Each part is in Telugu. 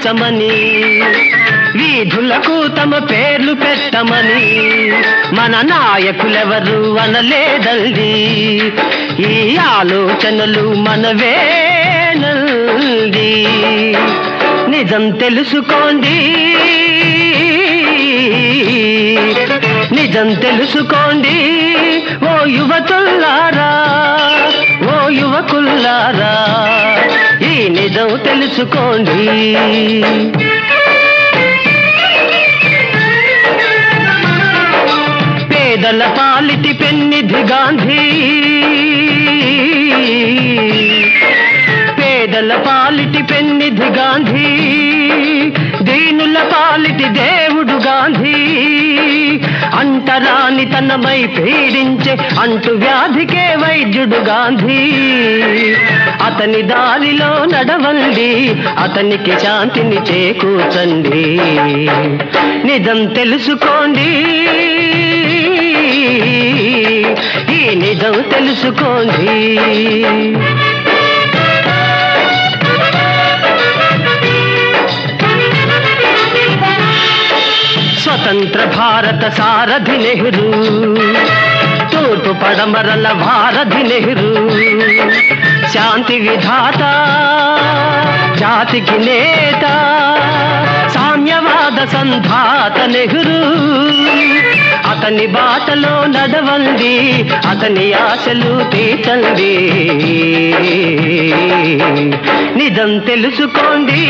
మార్చమని వీధులకు తమ పేర్లు పెట్టమని మన నాయకులెవరు అనలేదండి ఈ ఆలోచనలు మనవేనండి నిజం తెలుసుకోండి నిజం తెలుసుకోండి ఓ యువతుల్లారా ఓ యువకుల్లారా ఈ నిజం తెలుసుకోండి పేదల పాలిటి పెన్నిధి గాంధీ పేదల పాలిటి పెన్నిధి గాంధీ దీనుల పాలిటి దేవుడు గాంధీ అంటరాని తనమై పీడించే అంటు వ్యాధికే వైద్యుడు గాంధీ అతని దారిలో నడవండి అతనికి శాంతిని చేకూర్చండి నిజం తెలుసుకోండి ఈ నిజం తెలుసుకోండి స్వతంత్ర భారత సారథి నెహ్రూ తూర్పు పడమరల భారతి నెహ్రూ శాంతి విధాత జాతికి నేత సామ్యవాద సంధాత నెహ్రూ అతని బాటలో నడవండి అతని ఆశలు తీర్చండి నిజం తెలుసుకోండి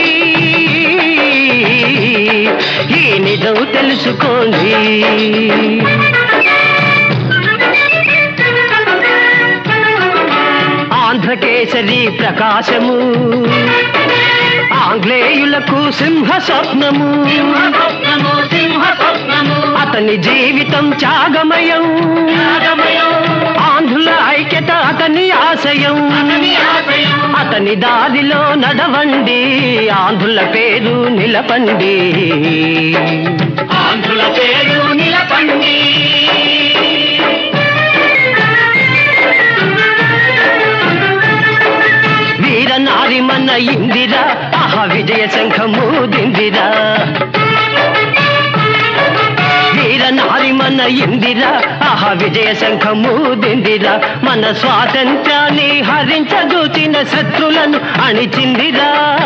ఈ నిజం తెలుసుకోండి ఆంధ్రకేసరి ప్రకాశము ఆంగ్లేయులకు సింహ స్వప్నము అతని జీవితం త్యాగమయం ఆంధ్రుల ఐక్యత అతని ఆశయం అతని దారిలో నడవండి ఆంధ్రుల పేరు నిలపండి ఆంధ్రుల పేరు నిలపండి వీర నారిమన్న ఇందిరా ఆహ విజయ శంఖము దిందిరా వీర నారిమన్న ఇందిరా ఆహ విజయ శంఖము దిందిరా మన స్వాతంత్రాన్ని హరించదూచిన శత్రులను అణిచిందిరా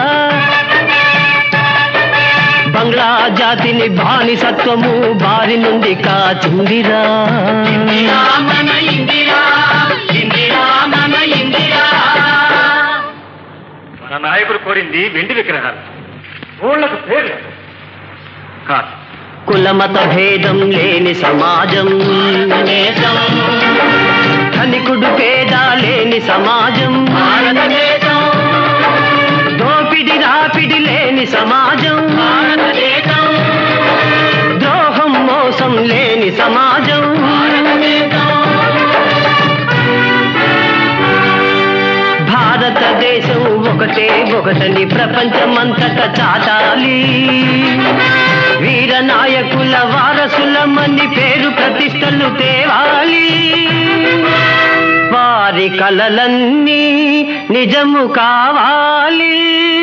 బంగ్లా జాతిని బానిసత్వము బారి నుండి కాచిందిరా ఇందిరా మన ఇందిరా ఇందిరా మన ఇందిరా మన నాయకుడు కోరింది వెండి విగ్రహాలు ఊళ్ళకు పేర్లు కాదు కులమత భేదం లేని సమాజం దేశం ధనికుడు పేద లేని సమాజం భారతదేశం దోపిడి రాపిడి లేని సమాజం భారతదేశం ద్రోహం మోసం లేని సమాజం భారతదేశం భారతదేశం ఒకటే ఒకటని ప్రపంచమంతటా చాటాలి వీర నాయకుల వారసులమని పేరు ప్రతిష్టలు తేవాలి వారి కలలన్నీ నిజము కావాలి